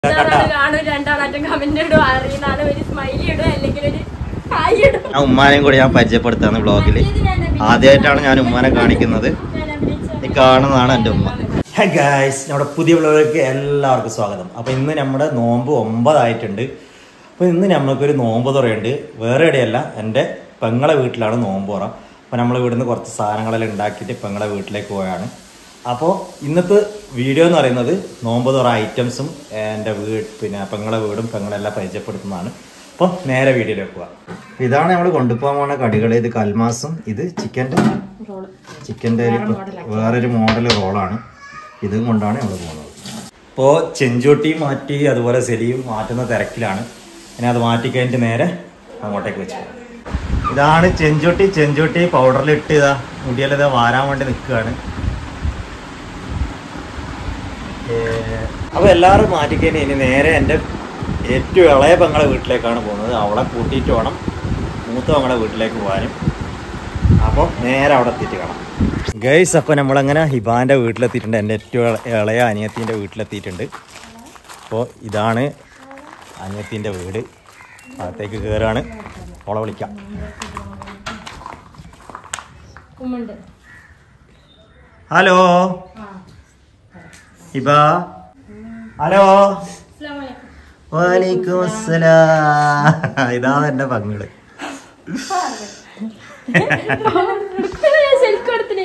കണ്ട കാണും രണ്ടാളായിട്ടും കമന്റ് ഇടും അറിയുന്നതാണ് ഒരു സ്മൈലി ഇടും അല്ലെങ്കിൽ ഒരു ഹായ് ഇടും ഞാൻ ഉമ്മാനെയും കൂടി ഞാൻ പരിചയപ്പെടുത്താന്ന് ബ്ലോഗിൽ ആദ്യമായിട്ടാണ് ഞാൻ ഉമ്മാനെ കാണിക്കുന്നത് ഞാൻ അഭിനയിച്ച ഈ കാണുന്നതാണ് എൻ്റെ ഉമ്മ ഹേ ഗായ്സ് നമ്മുടെ പുതിയ വ്ളോഗിലേക്ക് എല്ലാവർക്കും സ്വാഗതം അപ്പോൾ ഇന്ന് നമ്മുടെ നോമ്പ് ഒമ്പതായിട്ടുണ്ട് അപ്പോൾ ഇന്ന് നമുക്കൊരു നോമ്പ് തുറയുണ്ട് വേറെ എവിടെയല്ല എൻ്റെ പെങ്ങളെ വീട്ടിലാണ് നോമ്പ് തുറ അപ്പോൾ നമ്മൾ ഇവിടുന്ന് കുറച്ച് സാധനങ്ങളെല്ലാം ഉണ്ടാക്കിയിട്ട് പെങ്ങളെ വീട്ടിലേക്ക് പോയാണ് അപ്പോൾ ഇന്നത്തെ വീഡിയോ എന്ന് പറയുന്നത് നോമ്പ് തുറ ഐറ്റംസും എൻ്റെ വീട് പിന്നെ പെങ്ങളെ വീടും പെങ്ങളെല്ലാം പരിചയപ്പെടുത്തുന്നതാണ് അപ്പോൾ നേരെ വീഡിയോയിലേക്ക് പോവാം ഇതാണ് നമ്മൾ കൊണ്ടുപോകാൻ പോകുന്ന കടികൾ ഇത് കൽമാസും ഇത് ചിക്കൻ്റെ ചിക്കൻ്റെ വേറൊരു മോഡൽ റോളാണ് ഇതും കൊണ്ടാണ് നമ്മൾ പോകുന്നത് ഇപ്പോൾ ചെഞ്ചോട്ടി മാറ്റി അതുപോലെ സെലിയും മാറ്റുന്ന തിരക്കിലാണ് ഇനി അത് മാറ്റി കഴിഞ്ഞിട്ട് നേരെ അങ്ങോട്ടേക്ക് വെച്ചു പോകും. ഇതാണ് ചെഞ്ചോട്ടി ചെഞ്ചോട്ടി പൗഡറിലിട്ട് ഇതാ മുടിയെല്ലാം ഇതാ വാരാൻ വേണ്ടി നിൽക്കുകയാണ് അപ്പോൾ എല്ലാവരും മാറ്റിക്കഴിഞ്ഞ് ഇനി നേരെ എൻ്റെ ഏറ്റവും ഇളയ പെങ്ങളെ വീട്ടിലേക്കാണ് പോകുന്നത് അവളെ കൂട്ടിയിട്ട് വേണം മൂത്ത പെങ്ങളെ വീട്ടിലേക്ക് പോകാനും അപ്പോൾ നേരെ അവിടെ എത്തിയിട്ട് കാണാം ഗൈസ് അപ്പോൾ നമ്മളങ്ങനെ ഹിബാൻ്റെ വീട്ടിലെത്തിയിട്ടുണ്ട് എൻ്റെ ഏറ്റവും ഇള- ഇളയ അനിയത്തിൻ്റെ വീട്ടിലെത്തിയിട്ടുണ്ട് അപ്പോൾ ഇതാണ് അനിയത്തിൻ്റെ വീട് അകത്തേക്ക് കയറാണ് ഓളെ വിളിക്കാം ഉമ്മുണ്ട് ഹലോ ഹിബ ഹലോ അസ്സലാമലൈക്കും വാലിക്കും അസ്സലാം ഇതാണ് എൻ്റെ പങ്ങള് ശരിക്കും കൊടുത്തിനെ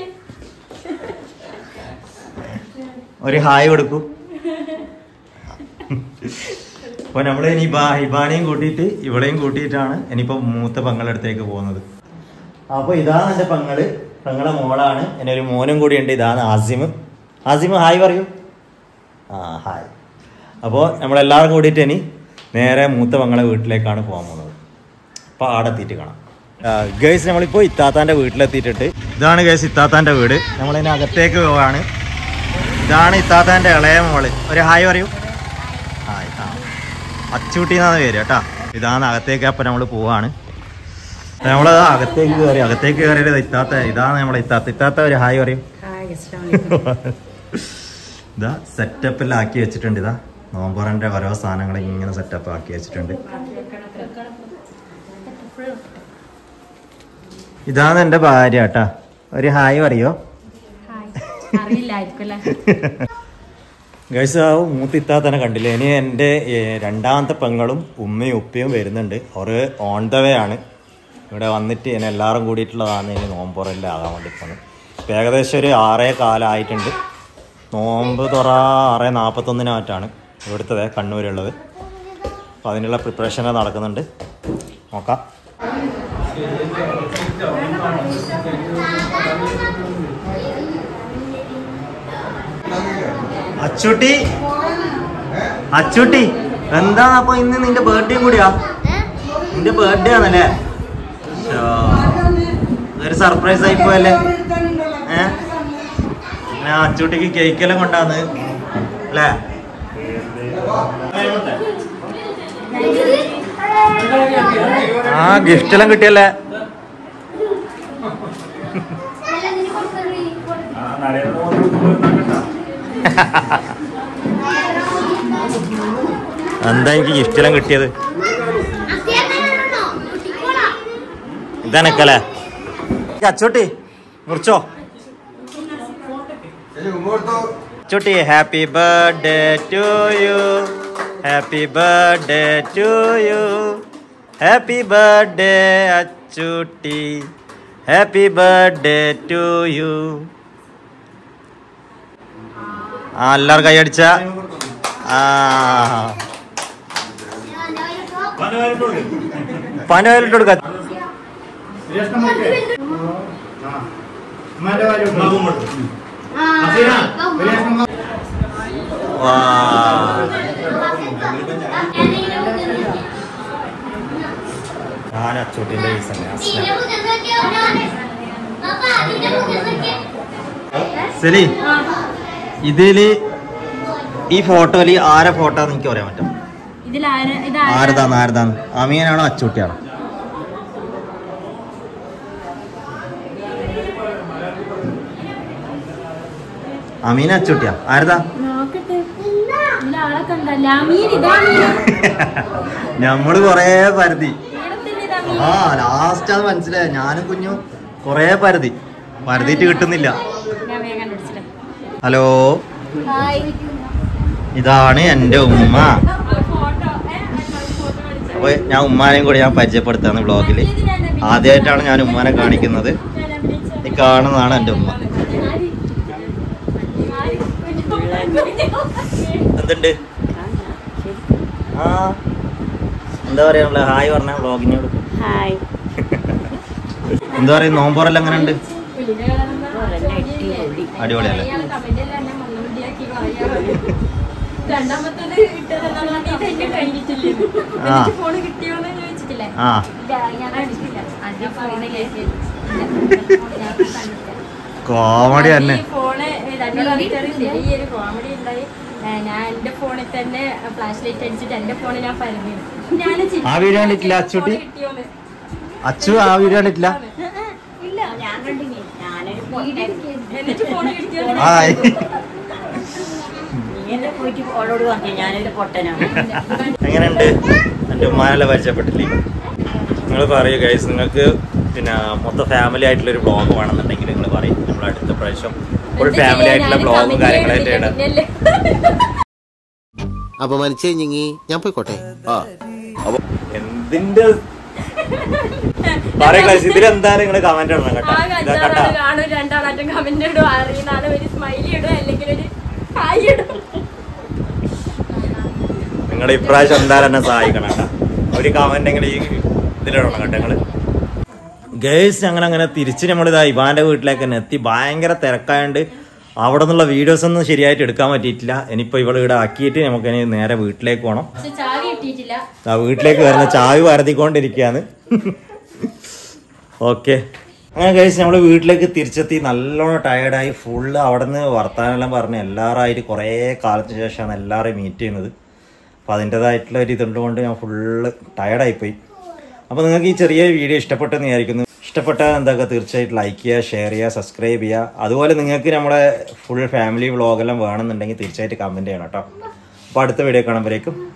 ഒരു ഹായ് കൊടുക്കൂ അപ്പൊ നമ്മള് ഇനി ഹിബാ ഹിബാനെയും കൂട്ടിയിട്ട് ഇവളെയും കൂട്ടിയിട്ടാണ് ഇനിയിപ്പോ മൂത്ത പങ്ങളടുത്തേക്ക് പോകുന്നത് അപ്പൊ ഇതാണ് എന്റെ പങ്ങള് പങ്ങളെ മോളാണ് എന്നെ ഒരു മോനും കൂടി ഉണ്ട് ഇതാണ് ആസിം ആസിം ഹായ് പറയൂ ആ ഹായ് അപ്പോൾ നമ്മളെല്ലാവരും കൂടിയിട്ട് ഇനി നേരെ മൂത്ത പങ്ങളെ വീട്ടിലേക്കാണ് പോകാൻ പോകുന്നത് അപ്പോൾ ആടെ എത്തിയിട്ട് കാണാം ഗേസ് നമ്മളിപ്പോൾ ഇത്താത്താൻ്റെ വീട്ടിലെത്തിയിട്ടുണ്ട് ഇതാണ് ഗേസ് ഇത്താത്താൻ്റെ വീട് നമ്മളിതിന് അകത്തേക്ക് പോവാണ് ഇതാണ് ഇത്താത്താൻ്റെ ഇളയ മോള് ഒരു ഹായ് പറയൂ ഹായ് ആ അച്ചൂട്ടി എന്നാണ് പേര് കേട്ടാ ഇതാണ് അകത്തേക്ക് അപ്പം നമ്മൾ പോവാണ് നമ്മൾ അകത്തേക്ക് കയറി അകത്തേക്ക് കയറിയത് ഇത്താത്ത ഇതാണ് നമ്മളെ ഇത്താത്ത ഇത്താത്ത ഒരു ഹായ് പറയും ഇതാ സെറ്റപ്പെല്ലാം ആക്കി വെച്ചിട്ടുണ്ട് ഇതാ നോമ്പറന്റെ ഓരോ സാധനങ്ങൾ ഇങ്ങനെ സെറ്റപ്പ് ആക്കി വെച്ചിട്ടുണ്ട് ഇതാണ് എൻ്റെ ഭാര്യ കേട്ടാ ഒരു ഹായ് പറയോ അറിയില്ലായിരിക്കും അല്ലേ ഗൈസ് ആ മൂത്തിത്താ തന്നെ കണ്ടില്ലേ ഇനി എൻ്റെ ഏ, രണ്ടാമത്തെ പെങ്ങളും ഉമ്മയും ഉപ്പയും വരുന്നുണ്ട് അവർ ഓൺ ദ വേ ആണ് ഇവിടെ വന്നിട്ട് എന്നെ എല്ലാവരും കൂടിയിട്ടുള്ളതാണ് ഇനി നോമ്പുറെല്ലാം ആകാൻ വേണ്ടി പോകുന്നത് ഇപ്പം ഏകദേശം ഒരു ആറേ കാലമായിട്ടുണ്ട് നോമ്പ് തുറ ആറേ നാൽപ്പത്തൊന്നിനായിട്ടാണ് ഇവിടുത്തത് കണ്ണൂരുള്ളത് അപ്പോൾ അതിനുള്ള പ്രിപ്പറേഷൻ നടക്കുന്നുണ്ട് നോക്കാം അച്ചൂട്ടി അച്ചൂട്ടി എന്താ അപ്പൊ ഇന്ന് നിന്റെ ബർത്ത്ഡേയും കൂടിയാ നിന്റെ ബർത്ത്ഡേ ആണല്ലേ ശ്ശോ. ഇതൊരു സർപ്രൈസ് ആയി പോയല്ലേ ഏ ഞാൻ അച്ചൂട്ടിക്ക് കേക്കെല്ലാം കൊണ്ടാന്ന് അല്ലേ ആ ഗിഫ്റ്റ് എല്ലാം കിട്ടിയല്ലേ എന്താ എനിക്ക് ഗിഫ്റ്റ് എല്ലാം കിട്ടിയത് ഇതാണക്കല്ലേ അച്ചോട്ടി മുറിച്ചോ Achutty happy birthday to you happy birthday to you happy birthday Achutty happy birthday to you ആ എല്ലാവരും കൈയടിച്ച ആ പനവലിട്ട് കൊടുക്ക വാ ഞാൻ അച്ചോട്ടിന്റെ ഈ സന്യാസം ശരി ഇതില് ഈ ഫോട്ടോയില് ആരെ ഫോട്ടോ എനിക്ക് പറയാൻ പറ്റും ഇതിൽ ആര് ഇത് ആരതാന്ന് ആരതാന്ന് അമീനാണോ അച്ചൂട്ടിയാണോ അമീന അച്ചൂട്ടിയാ ആരതാ നോക്കട്ടെ ഇതിലാളൊക്കെ ഉണ്ടല്ലോ ആ മീൻ ഇതാ മീൻ നമ്മള് കൊറേ പരുതി ഈടത്തിന്റെ ഇതാ മീൻ ആ ലാസ്റ്റ് അത് മനസ്സിലായി ഞാനും കുഞ്ഞും കൊറേ പരുതി പരുതിയിട്ട് കിട്ടുന്നില്ല ഞാൻ വേഗം കണ്ടുപിടിച്ചില്ലേ ഹലോ ഹായ് ഇതാണ് എൻ്റെ ഉമ്മ ഫോട്ടോ ഫോട്ടോ കാണിച്ചു അപ്പൊ ഞാൻ ഉമ്മാനെയും കൂടി ഞാൻ പരിചയപ്പെടുത്താന്ന് ബ്ലോഗിൽ ആദ്യമായിട്ടാണ് ഞാൻ ഉമ്മാനെ കാണിക്കുന്നത് ഈ കാണുന്നതാണ് എൻ്റെ ഉമ്മ എന്തുണ്ട് ആ എന്താ പറയാ നമ്മള് ഹായ് പറഞ്ഞ ബ്ലോഗിനോട് ഹായ് എന്താ പറയാ നോമ്പോറെല്ലാം എങ്ങനെ ഉണ്ട് അടിപൊളിയല്ലേ രണ്ടാമത്തത് ഇട്ടതെന്നാണ് എന്നെ കഴിഞ്ഞിട്ടില്ലേ ആ. എന്നിട്ട് ഫോണ് കിട്ടിയോന്ന് ചോദിച്ചിട്ടില്ലേ ആ ഞാൻ അടിച്ചില്ല അന്റെ ഫോണിലേക്ക് കോമഡി തന്നെ ഫോണ് രണ്ടോട് അടുത്തൊരു ചെറിയൊരു കോമഡി ഉണ്ടായി ഏ, ഞാൻ എന്റെ ഫോണിൽ തന്നെ ഫ്ലാഷ് ലൈറ്റ് അടിച്ചിട്ട് എന്റെ ഫോണിൽ ഞാൻ പരന്നു ഞാൻ ആ വീഡിയോ കണ്ടിട്ടില്ല, അച്ചൂട്ടി? കിട്ടിയോന്ന് അച്ചു ആ വീഡിയോ കണ്ടിട്ടില്ല ഇല്ല ഞാൻ കണ്ടിനി ഞാനൊരു എന്നിട്ട് ഫോൺ കിട്ടിയോന്ന് ഹായ് നീയല്ലേ പോയിട്ട് ഓളോട് പറഞ്ഞു ഞാനൊരു പൊട്ടനാണ് എങ്ങനെയുണ്ട് എൻ്റെ ഉമ്മാനെല്ലാം പരിചയപ്പെട്ടില്ലേ നിങ്ങൾ പറയൂ ഗൈസ് നിങ്ങൾക്ക് പിന്നെ മൊത്തം ഫാമിലി ആയിട്ടുള്ള ഒരു ബ്ലോഗ് വേണമെന്നുണ്ടെങ്കിൽ നിങ്ങൾ പറയും നമ്മൾ അടുത്ത പ്രാവശ്യം ഫുൾ ഫാമിലി ആയിട്ടുള്ള ബ്ലോഗും കാര്യങ്ങളായിട്ട് ഇടാം പിന്നല്ലേ അപമാനിച്ചേ ഞങ്ങി ഞാൻ പോയിക്കോട്ടെ ആ എന്തിന്റെ പറയാ ഗൈസ് ഇതിലെന്തായാലും നിങ്ങൾ കമന്റ് ഇടണം കേട്ടോ ആ ഇതാ കണ്ടാ അഞ്ചാളാണ് കാണും രണ്ടാളായിട്ടും കമന്റ് ഇടും അറിയുന്ന ആള് ഒരു സ്മൈലി ഇടും അല്ലെങ്കിൽ ഒരു ഹായ് ഇടും നിങ്ങൾ ഇപ്രാവശ്യം എന്തായാലും എന്നെ സഹായിക്കണം കേട്ടോ ഒരു കമന്റ് എങ്കിലും ഈ ഇതിലിടണം കേട്ടോ നിങ്ങള് ഗേഴ്സ് ഞങ്ങൾ അങ്ങനെ തിരിച്ച് നമ്മൾ ഇതാ ഇവാന്റെ വീട്ടിലേക്ക് തന്നെ എത്തി ഭയങ്കര തിരക്കായോണ്ട് അവിടെ നിന്നുള്ള വീഡിയോസ് ഒന്നും ശരിയായിട്ട് എടുക്കാൻ പറ്റിയിട്ടില്ല ഇനിയിപ്പോ ഇവള് ഇവിടെ ആക്കിയിട്ട് നമുക്ക് ഇനി നേരെ വീട്ടിലേക്ക് പോകണം പക്ഷെ ചാവി കിട്ടിയിട്ടില്ല ആ വീട്ടിലേക്ക് വരുന്ന ചാവി പരതിക്കൊണ്ടിരിക്കുകയാണ് ഓക്കെ അങ്ങനെ കഴിച്ച് നമ്മൾ വീട്ടിലേക്ക് തിരിച്ചെത്തി നല്ലോണം ടയർഡായി ഫുള്ള് അവിടെ നിന്ന് വർത്താനെല്ലാം പറഞ്ഞ് എല്ലാവരായിട്ട് കുറേ കാലത്തിന് ശേഷമാണ് എല്ലാവരെയും മീറ്റ് ചെയ്യുന്നത് അപ്പോൾ അതിൻ്റെതായിട്ടുള്ള ഒരു ഇതുകൊണ്ട് കൊണ്ട് ഞാൻ ഫുള്ള് ടയർഡായിപ്പോയി അപ്പോൾ നിങ്ങൾക്ക് ഈ ചെറിയ വീഡിയോ ഇഷ്ടപ്പെട്ടെന്ന് വിചാരിക്കുന്നു ഇഷ്ടപ്പെട്ടാൽ എന്തൊക്കെ തീർച്ചയായിട്ടും ലൈക്ക് ചെയ്യുക ഷെയർ ചെയ്യുക സബ്സ്ക്രൈബ് ചെയ്യുക അതുപോലെ നിങ്ങൾക്ക് നമ്മുടെ ഫുൾ ഫാമിലി വ്ളോഗെല്ലാം വേണമെന്നുണ്ടെങ്കിൽ തീർച്ചയായിട്ടും കമൻറ്റ് ചെയ്യണം കേട്ടോ അപ്പോൾ അടുത്ത വീഡിയോ കാണുമ്പോഴേക്കും